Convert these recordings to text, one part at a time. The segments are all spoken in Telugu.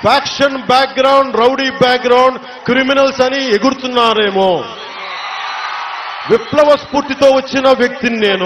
Faction background rowdy background criminals అని ఎగురుతున్నారేమో విప్లవ స్ఫూర్తితో వచ్చిన వ్యక్తిని నేను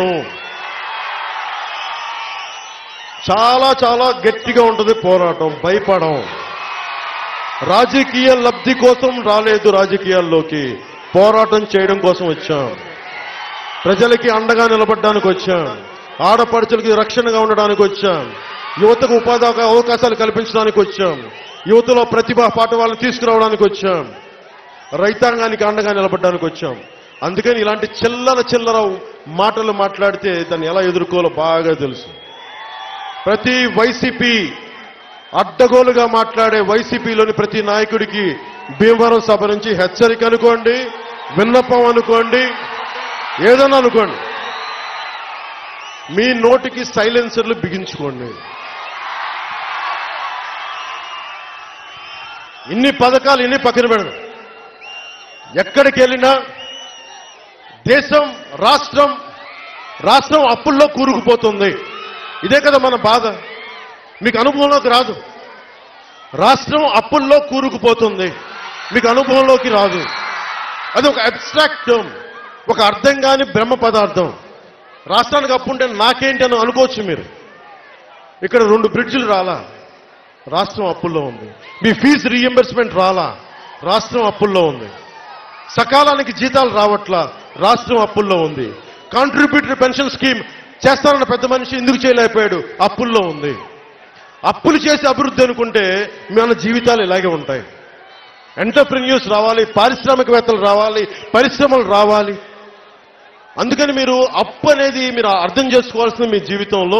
చాలా చాలా గట్టిగా ఉంటుంది పోరాటం భయపడం రాజకీయ లబ్ధి కోసం రాలేదు రాజకీయాల్లోకి పోరాటం చేయడం కోసం వచ్చాం ప్రజలకి అండగా నిలబడడానికి వచ్చాం ఆడపడుచులకి రక్షణగా ఉండడానికి వచ్చాం యువతకు ఉపాధి అవకాశాలు కల్పించడానికి వచ్చాం యువతలో ప్రతిభా పాఠవాలను తీసుకురావడానికి వచ్చాం రైతాంగానికి అండగా నిలబడడానికి వచ్చాం అందుకని ఇలాంటి చిల్లర చిల్లర మాటలు మాట్లాడితే దాన్ని ఎలా ఎదుర్కోవాలో బాగా తెలుసు ప్రతి వైసీపీ అడ్డగోలుగా మాట్లాడే వైసీపీలోని ప్రతి నాయకుడికి భీమవరం సభ నుంచి హెచ్చరిక అనుకోండి విన్నపం అనుకోండి ఏదన్నా అనుకోండి మీ నోటికి సైలెన్సర్లు బిగించుకోండి ఇన్ని పథకాలు ఇన్ని పక్కన పెడదు ఎక్కడికి వెళ్ళినా దేశం రాష్ట్రం రాష్ట్రం అప్పుల్లో కూరుకుపోతుంది ఇదే కదా మన బాధ మీకు అనుభవంలోకి రాదు రాష్ట్రం అప్పుల్లో కూరుకుపోతుంది మీకు అనుభవంలోకి రాదు అది ఒక అబ్స్ట్రాక్ట్ టర్మ్ ఒక అర్థం కాని బ్రహ్మ పదార్థం రాష్ట్రానికి అప్పు ఉంటే నాకేంటి అని అనుకోవచ్చు మీరు ఇక్కడ రెండు బ్రిడ్జిలు రాలా రాష్ట్రం అప్పుల్లో ఉంది మీ ఫీజు రీఎంబర్స్మెంట్ రాలా రాష్ట్రం అప్పుల్లో ఉంది సకాలానికి జీతాలు రావట్లా రాష్ట్రం అప్పుల్లో ఉంది కాంట్రిబ్యూటరీ పెన్షన్ స్కీమ్ చేస్తానన్న పెద్ద మనిషి ఎందుకు చేయలేకపోయాడు అప్పుల్లో ఉంది అప్పులు చేసి అభివృద్ధి అనుకుంటే మన జీవితాలు ఇలాగే ఉంటాయి ఎంటర్ప్రెన్యూర్స్ రావాలి పారిశ్రామికవేత్తలు రావాలి పరిశ్రమలు రావాలి అందుకని మీరు అప్పు అనేది మీరు అర్థం చేసుకోవాల్సింది మీ జీవితంలో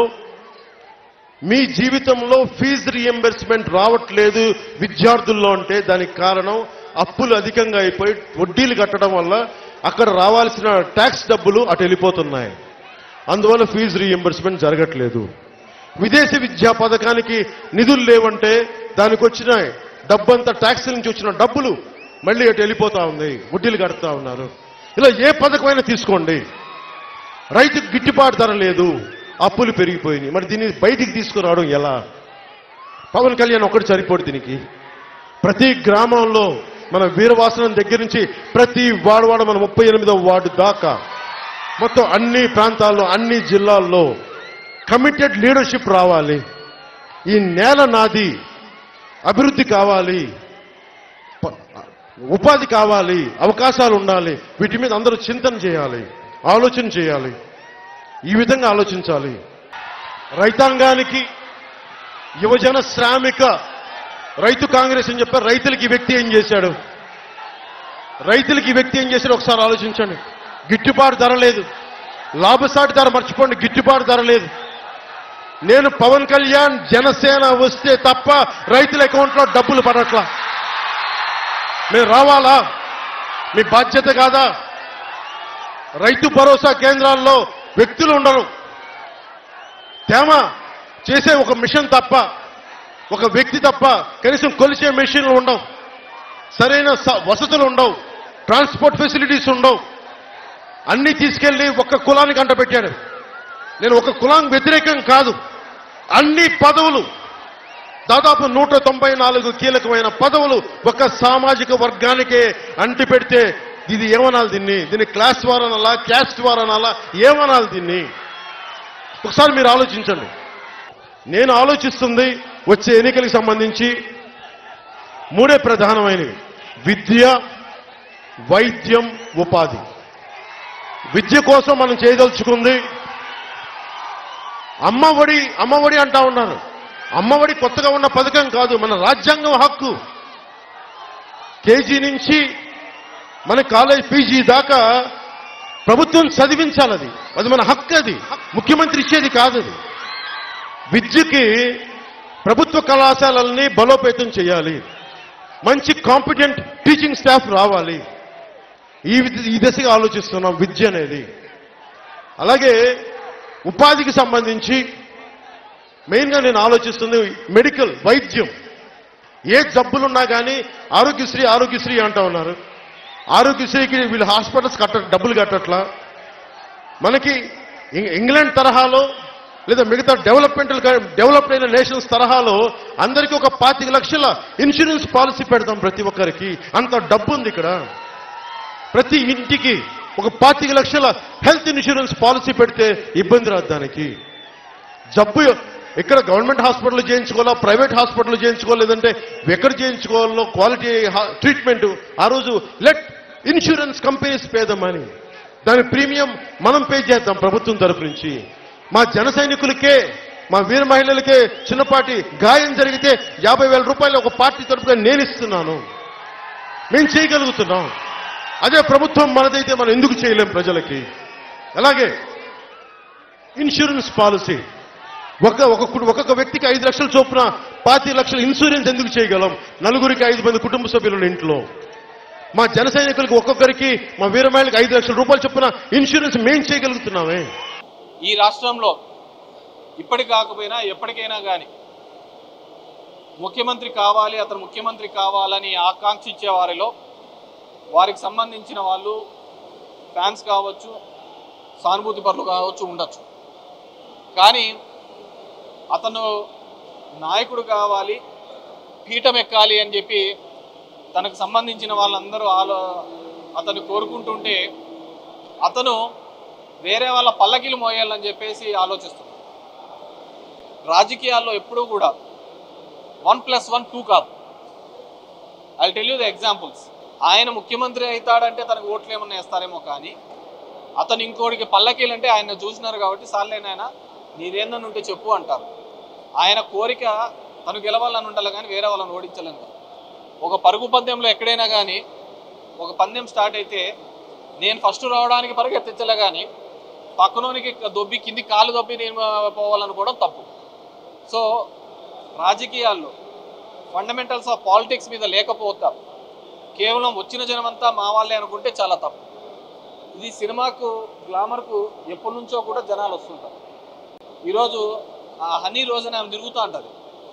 మీ జీవితంలో ఫీజు రియంబర్స్మెంట్ రావట్లేదు విద్యార్థుల్లో అంటే దానికి కారణం అప్పులు అధికంగా అయిపోయి వడ్డీలు కట్టడం వల్ల అక్కడ రావాల్సిన ట్యాక్స్ డబ్బులు అటు వెళ్ళిపోతున్నాయి అందువల్ల ఫీజు రీఎంబర్స్మెంట్ జరగట్లేదు విదేశీ విద్యా పథకానికి నిధులు లేవంటే దానికి వచ్చిన డబ్బంతా ట్యాక్స్ నుంచి వచ్చిన డబ్బులు మళ్ళీ అటు వెళ్ళిపోతా ఉంది వడ్డీలు కడతా ఉన్నారు ఇలా ఏ పథకమైనా తీసుకోండి రైతుకు గిట్టుబాటు ధర లేదు అప్పులు పెరిగిపోయినాయి మరి దీన్ని బయటికి తీసుకురావడం ఎలా పవన్ కళ్యాణ్ ఒక్కటి సరిపోడు దీనికి ప్రతి గ్రామంలో మన వీరవాసనం దగ్గర నుంచి ప్రతి వాడవాడ మన ముప్పై ఎనిమిదవ వార్డు దాకా మొత్తం అన్ని ప్రాంతాల్లో అన్ని జిల్లాల్లో కమిటెడ్ లీడర్షిప్ రావాలి ఈ నేల నాది అభివృద్ధి కావాలి ప- ఉపాధి కావాలి అవకాశాలు ఉండాలి వీటి మీద అందరూ చింతన చేయాలి ఆలోచన చేయాలి ఈ విధంగా ఆలోచించాలి రైతాంగానికి యువజన శ్రామిక రైతు కాంగ్రెస్ అని చెప్పారు రైతులకి ఈ వ్యక్తి ఏం చేశాడు రైతులకి ఈ వ్యక్తి ఏం చేశాడు ఒకసారి ఆలోచించండి గిట్టుబాటు ధర లేదు లాభసాటి ధర మర్చిపోండి గిట్టుబాటు ధర లేదు నేను పవన్ కళ్యాణ్ జనసేన వస్తే తప్ప రైతుల అకౌంట్లో డబ్బులు పడట్లా మీరు రావాలా మీ బాధ్యత కాదా రైతు భరోసా కేంద్రాల్లో వ్యక్తులు ఉండరు తేమ చేసే ఒక మిషన్ తప్ప ఒక వ్యక్తి తప్ప కనీసం కొలిచే మెషిన్లు ఉండవు సరైన స- వసతులు ఉండవు ట్రాన్స్పోర్ట్ ఫెసిలిటీస్ ఉండవు అన్ని తీసుకెళ్లి ఒక్క కులానికి అంటపెట్టాడు నేను ఒక కులానికి వ్యతిరేకం కాదు అన్ని పదవులు దాదాపు నూట తొంభై నాలుగు కీలకమైన పదవులు ఒక సామాజిక వర్గానికే అంటి పెడితే ఇది ఏమనాలి దీన్ని దీన్ని క్లాస్ వార్ అనాలా క్యాస్ట్ వార్ అనాలా ఏమనాలి దీన్ని ఒకసారి మీరు ఆలోచించండి నేను ఆలోచిస్తుంది వచ్చే ఎన్నికలకు సంబంధించి మూడే ప్రధానమైనవి విద్య వైద్యం ఉపాధి విద్య కోసం మనం చేయదలుచుకుంది అమ్మఒడి అమ్మఒడి అంటా ఉన్నారు అమ్మఒడి కొత్తగా ఉన్న పథకం కాదు మన రాజ్యాంగం హక్కు కేజీ నుంచి మన కాలేజ్ పీజీ దాకా ప్రభుత్వం చదివించాలి అది అది మన హక్కు అది ముఖ్యమంత్రి ఇచ్చేది కాదు అది విద్యకి ప్రభుత్వ కళాశాలల్ని బలోపేతం చేయాలి మంచి కాంపిటెంట్ టీచింగ్ స్టాఫ్ రావాలి ఈ విధ- ఈ దశగా ఆలోచిస్తున్నాం విద్య అనేది అలాగే ఉపాధికి సంబంధించి మెయిన్గా నేను ఆలోచిస్తుంది మెడికల్ వైద్యం ఏ జబ్బులున్నా కానీ ఆరోగ్యశ్రీ ఆరోగ్యశ్రీ అంటా ఉన్నారు ఆరోగ్యశ్రీకి వీళ్ళు హాస్పిటల్స్ కట్ట డబ్బులు కట్టట్లా మనకి ఇం- ఇంగ్లాండ్ తరహాలో లేదా మిగతా డెవలప్మెంటల్ డెవలప్డ్ అయిన నేషన్స్ తరహాలో అందరికీ ఒక పాతిక లక్షల ఇన్సూరెన్స్ పాలసీ పెడతాం ప్రతి ఒక్కరికి అంత డబ్బు ఉంది ఇక్కడ ప్రతి ఇంటికి ఒక పాతిక లక్షల హెల్త్ ఇన్సూరెన్స్ పాలసీ పెడితే ఇబ్బంది రాదు దానికి జబ్బు ఇక్కడ గవర్నమెంట్ హాస్పిటల్ చేయించుకోవాలా ప్రైవేట్ హాస్పిటల్ చేయించుకోవాలి లేదంటే ఎక్కడ చేయించుకోవాలో క్వాలిటీ ట్రీట్మెంట్ ఆ రోజు let insurance companies pay the money దాని ప్రీమియం మనం పే చేద్దాం ప్రభుత్వం తరపు నుంచి మా జన సైనికులకే మా వీర మహిళలకే చిన్నపాటి గాయం జరిగితే యాభై వేల రూపాయలు ఒక పార్టీ తరపుగా నేను ఇస్తున్నాను మేము చేయగలుగుతున్నాం అదే ప్రభుత్వం మనదైతే మనం ఎందుకు చేయలేం ప్రజలకి అలాగే ఇన్సూరెన్స్ పాలసీ ఒక ఒక కు- ఒక్కొక్క వ్యక్తికి ఐదు లక్షల చొప్పున పాతి లక్షల ఇన్సూరెన్స్ ఎందుకు చేయగలం నలుగురికి ఐదు మంది కుటుంబ సభ్యులు ఇంట్లో మా జన సైనికులకు ఒక్కొక్కరికి మా వీరమహిళకి ఐదు లక్షల రూపాయలు చొప్పున ఇన్సూరెన్స్ మేం చేయగలుగుతున్నామే ఈ రాష్ట్రంలో ఇప్పటికి కాకపోయినా ఎప్పటికైనా కానీ ముఖ్యమంత్రి కావాలి అతను ముఖ్యమంత్రి కావాలని ఆకాంక్షించే వారిలో వారికి సంబంధించిన వాళ్ళు ఫ్యాన్స్ కావచ్చు సానుభూతి పరులు కావచ్చు ఉండొచ్చు కానీ అతను నాయకుడు కావాలి పీఠం ఎక్కాలి అని చెప్పి తనకు సంబంధించిన వాళ్ళందరూ ఆలో అతను కోరుకుంటుంటే అతను వేరే వాళ్ళ పల్లకిలు మోయాలని చెప్పేసి ఆలోచిస్తున్నాడు రాజకీయాల్లో ఎప్పుడూ కూడా వన్ ప్లస్ వన్ టూ కాదు I tell you the examples ఆయన ముఖ్యమంత్రి అవుతాడంటే తనకు ఓట్లు ఏమన్నా వేస్తారేమో కానీ అతను ఇంకోటికి పల్లకీలు అంటే ఆయన చూసినారు కాబట్టి సార్లేనాయన నీదేందని ఉంటే చెప్పు అంటారు ఆయన కోరిక తను గెలవాలని ఉండాలి కానీ వేరే వాళ్ళని ఓడించలేను కాదు. ఒక పరుగు పందెంలో ఎక్కడైనా కానీ ఒక పందెం స్టార్ట్ అయితే నేను ఫస్ట్ రావడానికి పరిగెత్తించలే కానీ పక్కనోనికి దొబ్బి కింది కాలు దొబ్బి నేను పోవాలనుకోవడం తప్పు సో రాజకీయాల్లో ఫండమెంటల్స్ ఆఫ్ పాలిటిక్స్ మీద లేకపోతా కేవలం వచ్చిన జనమంతా మా వాళ్ళే అనుకుంటే చాలా తప్పు ఇది సినిమాకు గ్లామర్కు ఎప్పటి నుంచో కూడా జనాలు వస్తుంటారు ఈరోజు ఆ హనీ రోజున ఆమె తిరుగుతూ ఉంటుంది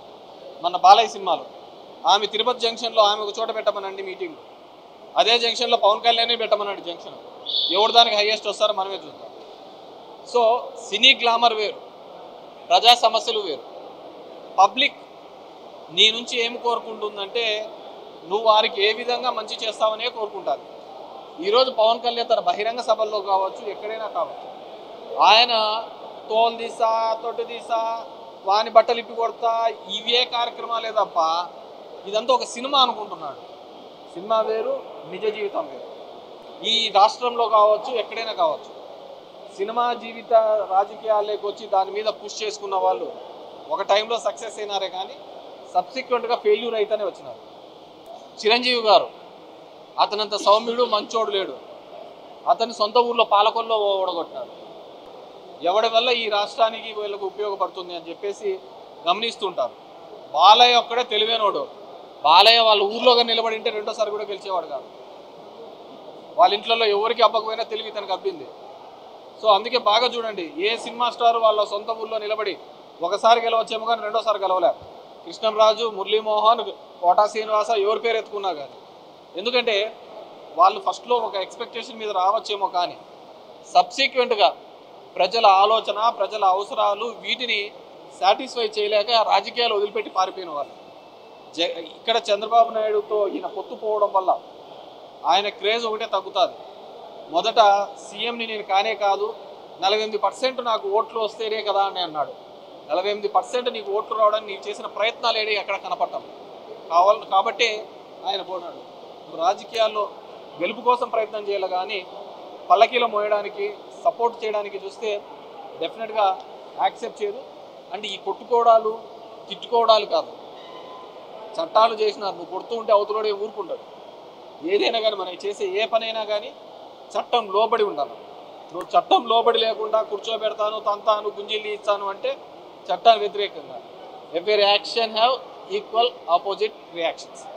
మన బాలయ్య సినిమాలో ఆమె తిరుపతి జంక్షన్లో ఆమె ఒక చోట పెట్టమనండి మీటింగ్ అదే జంక్షన్లో పవన్ కళ్యాణ్ పెట్టమనండి జంక్షన్ ఎవరు దానికి హైయెస్ట్ వస్తారో మనమే చూద్దాం సో సినీ గ్లామర్ వేరు ప్రజా సమస్యలు వేరు పబ్లిక్ నీ నుంచి ఏం కోరుకుంటుందంటే నువ్వు వారికి ఏ విధంగా మంచి చేస్తావనే కోరుకుంటారు ఈరోజు పవన్ కళ్యాణ్ తన బహిరంగ సభల్లో కావచ్చు ఎక్కడైనా కావచ్చు ఆయన తోలు తీసా తొట్టు తీసా వాని బట్టలు ఇప్పి కొడతా ఇవే కార్యక్రమాలే తప్ప ఇదంతా ఒక సినిమా అనుకుంటున్నాడు సినిమా వేరు నిజ జీవితం వేరు ఈ రాష్ట్రంలో కావచ్చు ఎక్కడైనా కావచ్చు సినిమా జీవిత రాజకీయాల్లోకి వచ్చి దాని మీద పుష్ చేసుకున్న వాళ్ళు ఒక టైంలో సక్సెస్ అయినారే కానీ సబ్సిక్వెంట్గా ఫెయిల్యూర్ అయితేనే వచ్చినారు చిరంజీవి గారు అతనంత సౌమ్యుడు మంచోడు లేడు అతని సొంత ఊర్లో పాలకొల్లో ఓడగొట్టినాడు ఎవడి వల్ల ఈ రాష్ట్రానికి వీళ్ళకు ఉపయోగపడుతుంది అని చెప్పేసి గమనిస్తుంటారు బాలయ్య ఒక్కడే తెలివైనోడు బాలయ్య వాళ్ళ ఊర్లోగా నిలబడి ఉంటే రెండోసారి కూడా గెలిచేవాడు కాదు వాళ్ళ ఇంట్లో ఎవరికి అబ్బకపోయినా తెలివి తనకు అబ్బింది సో అందుకే బాగా చూడండి ఏ సినిమా స్టార్ వాళ్ళ సొంత ఊర్లో నిలబడి ఒకసారి గెలవచ్చేమో కానీ రెండోసారి గెలవలే కృష్ణంరాజు మురళీమోహన్ కోటా శ్రీనివాస ఎవరి పేరు ఎత్తుకున్నా కానీ ఎందుకంటే వాళ్ళు ఫస్ట్లో ఒక ఎక్స్పెక్టేషన్ మీద రావచ్చేమో కానీ సబ్సిక్వెంట్గా ప్రజల ఆలోచన ప్రజల అవసరాలు వీటిని సాటిస్ఫై చేయలేక రాజకీయాలు వదిలిపెట్టి పారిపోయిన వాళ్ళు జ ఇక్కడ చంద్రబాబు నాయుడుతో ఈయన పొత్తు పోవడం వల్ల ఆయన క్రేజ్ ఒకటే తగ్గుతుంది మొదట సీఎంని నేను కానే కాదు నలభై ఎనిమిది పర్సెంట్ నాకు ఓట్లు వస్తేనే కదా అని అన్నాడు నలభై ఎనిమిది పర్సెంట్ నీకు ఓట్లు రావడానికి నీకు చేసిన ప్రయత్నాలు ఏడి ఎక్కడ కనపడటం కావాలి కాబట్టి ఆయన పోనాడు ఇప్పుడు రాజకీయాల్లో గెలుపు కోసం ప్రయత్నం చేయాలి కానీ పల్లకీలో మోయడానికి సపోర్ట్ చేయడానికి చూస్తే డెఫినెట్గా యాక్సెప్ట్ చేయదు అంటే ఈ కొట్టుకోవడాలు తిట్టుకోవడాలు కాదు చట్టాలు చేసినారు నువ్వు కొడుతూ ఉంటే అవతలోడే ఊరుకుంటాడు ఏదైనా కానీ మనం చేసే ఏ పనైనా కానీ చట్టం లోబడి ఉండాలి నువ్వు చట్టం లోబడి లేకుండా కూర్చోబెడతాను తంతాను గుంజిల్లి ఇస్తాను అంటే చట్టానికి వ్యతిరేకంగా every action have equal opposite reactions